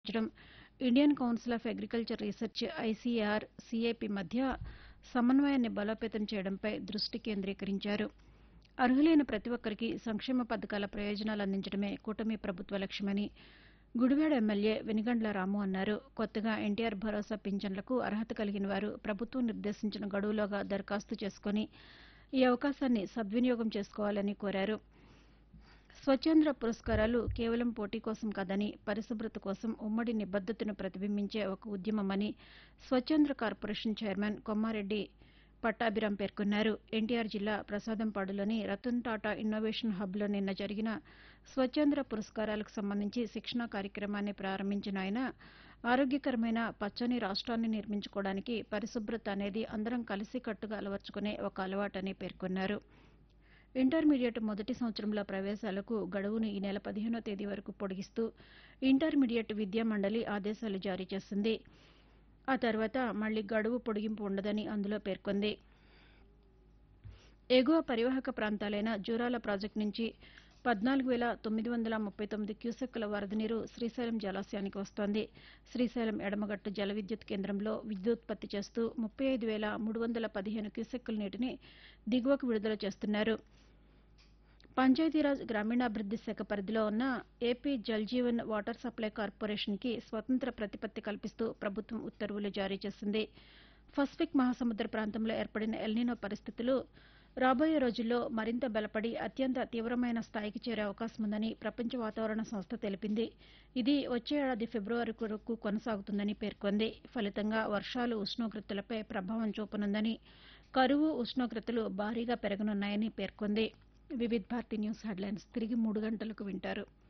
నిర్వహించడం Indian council of agriculture research ICAR CAP మధ్య సమన్వయాన్ని బలోపేతం చేయడంపై దృష్టి కేంద్రీకరించారు అర్హులైన ప్రతి ఒక్కరికి సంక్షేమ పథకాల ప్రయోజనాలు అందించడమే కూటమి ప్రభుత్వ లక్ష్యమని గుడివాడ ఎమ్మెల్యే వెనిగండ్ల రాము అన్నారు కొత్తగా ఎన్టీఆర్ భరోసా పింఛన్లకు అర్హత కలిగిన వారు ప్రభుత్వం నిర్దేశించిన గడువులోగా దరఖాస్తు చేసుకుని ఈ అవకాశాన్ని సద్వినియోగం చేసుకోవాలని కోరారు స్వచ్ఛంద్ర పురస్కారాలు కేవలం పోటీ కోసం కాదని పరిశుభ్రత కోసం ఉమ్మడి నిబద్దతను ప్రతిబింబించే ఒక ఉద్యమమని స్వచ్ఛంద్ర కార్పొరేషన్ చైర్మన్ కొమ్మారెడ్డి పట్టాభిరాం పేర్కొన్నారు ఎన్టీఆర్ జిల్లా ప్రసాదంపాడులోని రతన్ టాటా ఇన్నోవేషన్ హబ్లో నిన్న జరిగిన స్వచ్ఛంద్ర పురస్కారాలకు సంబంధించి శిక్షణా కార్యక్రమాన్ని ప్రారంభించిన ఆయన ఆరోగ్యకరమైన పచ్చని రాష్ట్రాన్ని నిర్మించుకోవడానికి పరిశుభ్రత అనేది అందరం కలిసికట్టుగా అలవర్చుకునే ఒక అలవాటని పేర్కొన్నారు ఇంటర్మీడియట్ మొదటి సంవత్సరంలో ప్రవేశాలకు గడువును ఈ నెల పదిహేనో తేదీ వరకు పొడిగిస్తూ ఇంటర్మీడియట్ విద్యా మండలి ఆదేశాలు జారీ చేసింది ఆ తర్వాత మళ్లీ గడువు పొడిగింపు ఉండదని అందులో పేర్కొంది ఎగువ పరివాహక ప్రాంతాలైన జూరాల ప్రాజెక్టు నుంచి పద్నాలుగు వేల తొమ్మిది వందల ముప్పై తొమ్మిది క్యూసెక్కుల వరద నీరు శ్రీశైలం జలాశయానికి వస్తోంది శ్రీశైలం ఎడమగట్టు జల విద్యుత్ కేంద్రంలో విద్యుత్పత్తి చేస్తూ ముప్పై ఐదు వేల మూడు వందల పదిహేను క్యూసెక్కుల నీటిని దిగువకు విడుదల చేస్తున్నారు పంచాయతీరాజ్ గ్రామీణాభివృద్ది శాఖ పరిధిలో ఉన్న AP Jal Jeevan water supply కార్పొరేషన్కి స్వతంత్ర ప్రతిపత్తి కల్పిస్తూ ప్రభుత్వం ఉత్తర్వులు జారీ చేసింది పసిఫిక్ మహాసముద్ర ప్రాంతంలో ఏర్పడిన ఎల్నినో పరిస్థితులు రాబోయే రోజుల్లో మరింత బలపడి అత్యంత తీవ్రమైన స్థాయికి చేరే అవకాశం ఉందని ప్రపంచ వాతావరణ సంస్థ తెలిపింది ఇది వచ్చే ఏడాది ఫిబ్రవరి వరకు కొనసాగుతుందని పేర్కొంది ఫలితంగా వర్షాలు ఉష్ణోగ్రతలపై ప్రభావం చూపనుందని కరువు ఉష్ణోగ్రతలు భారీగా పెరగనున్నాయని పేర్కొంది వివిధ్ భారతి న్యూస్ హెడ్లైన్స్ తిరిగి మూడు గంటలకు వింటారు